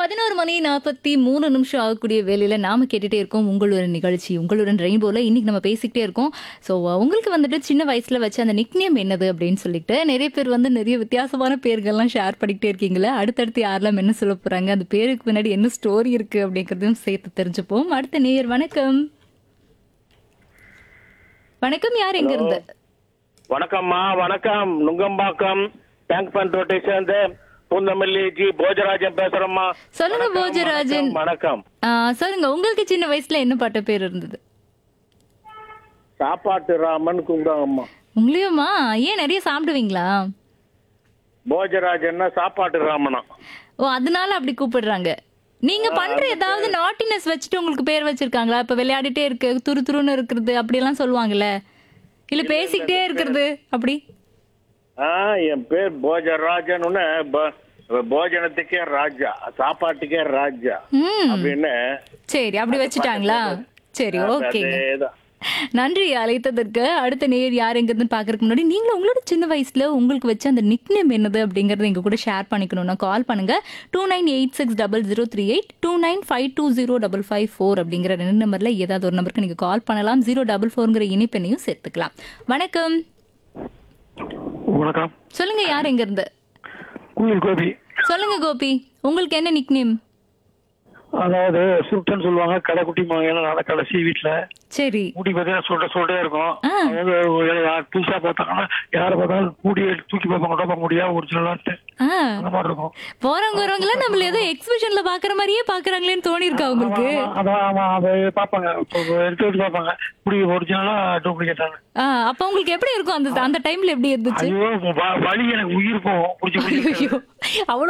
பதினோரு மணி நாற்பத்தி மூணு நிமிஷம் ஆகக்கூடிய வேலையில நாம கேட்டுட்டே இருக்கோம் உங்களுடன் நிகழ்ச்சி உங்களுடன் ரெயின்போல இன்னைக்கு நம்ம பேசிக்கிட்டே இருக்கோம் ஸோ உங்களுக்கு வந்துட்டு சின்ன வயசுல வச்ச அந்த நிக்னேம் என்னது அப்படின்னு சொல்லிட்டு நிறைய பேர் வந்து நிறைய வித்தியாசமான பேர்கள்லாம் ஷேர் பண்ணிக்கிட்டே இருக்கீங்களே அடுத்தடுத்து யாரெல்லாம் என்ன சொல்ல போறாங்க அந்த பேருக்கு பின்னாடி என்ன ஸ்டோரி இருக்கு அப்படிங்கறதையும் சேர்த்து தெரிஞ்சுப்போம் அடுத்த நேயர் வணக்கம் வணக்கம் யார் எங்க இருந்து வணக்கம்மா வணக்கம் நுங்கம்பாக்கம் டேங்க் பண்ட் ரோட்டை சேர்ந்த பூந்தமல்லி ஜி போஜராஜன் பேசுறேம்மா சொல்லுங்க வணக்கம், போஜராஜன் வணக்கம், வணக்கம் ஆ, சொல்லுங்க உங்களுக்கு சின்ன வயசுல என்ன பாட்ட பேர் இருந்தது சாப்பாட்டு ராமன் கும்பிடுவாங்கம்மா உங்களையுமா ஏன் நிறைய சாப்பிடுவீங்களா போஜராஜன்னா சாப்பாட்டு ராமனா ஓ அதனால அப்படி கூப்பிடுறாங்க நீங்க பண்ற ஏதாவது நாட்டினஸ் வச்சுட்டு உங்களுக்கு பேர் வச்சிருக்காங்களா இப்ப விளையாடிட்டே இருக்கு துரு துருன்னு இருக்கிறது அப்படியெல்லாம் சொல்லுவாங்கல்ல இல்ல பேசிக்கிட்டே இருக்கிறது அப்படி ஆ என் பேர் போஜராஜன் போஜனத்துக்கே ராஜா சாப்பாட்டுக்கே ராஜா ம் அப்படின்னு சரி அப்படி வச்சுட்டாங்களா சரி ஓகேங்க அதேதான். நன்றி அழைத்ததற்கு அடுத்த நேர் யார் எங்கிறதுன்னு பார்க்கறதுக்கு முன்னாடி நீங்களும் உங்களோட சின்ன வயசுல உங்களுக்கு வச்ச அந்த நிக்னேம் என்னது அப்படிங்கறத எங்க கூட ஷேர் பண்ணிக்கணும்னா கால் பண்ணுங்க two nine eight six double zero three eight two nine five two zero double five four அப்படிங்கிற ரெண்டு நம்பர்ல ஏதாவது ஒரு நம்பருக்கு நீங்க கால் பண்ணலாம் ஜீரோ டபுள் ஃபோர்ங்கிற இனிப்பெண்ணையும் சேர்த்துக்கலாம் வணக்கம் வணக்கம் சொல்லுங்க யார் எங்க இருந்து குயில் கோபி சொல்லுங்க கோபி உங்களுக்கு என்ன நிக்னேம் அதாவது சுருட்டன் சொல்லுவாங்க கடைக்குட்டி மகன் நட கடைசி வீட்டுல சரி முடி பார்த்தீங்கன்னா சொல்ற சொல்றே இருக்கும் ஆ. அதாவது ஒரு யார் புதுசா பார்த்தாங்கன்னா யாரை பார்த்தாலும் முடியை தூக்கி பார்ப்பாங்க உடம்ப முடியா ஒரிஜினலாட்டு ஆ அந்த மாதிரி இருக்கும் போறவங்க வரவங்க நம்மள ஏதோ எக்ஸிபிஷன்ல பாக்குற மாதிரியே பாக்குறாங்களேன்னு தோணி இருக்கா உங்களுக்கு ஆமா, அதான் ஆமா அதை பார்ப்பாங்க இப்போ எடுத்து எடுத்து பார்ப்பாங்க முடி ஒரிஜினலா டூப்ளிகேட்டான ஆ, அப்ப உங்களுக்கு எப்படி இருக்கும் அந்த அந்த டைம்ல எப்படி இருந்துச்சு ஐயோ வ- வலி எனக்கு உயிர் போகும் பிடிச்சி பிடிச்சி ஐயோ அவ்வளவு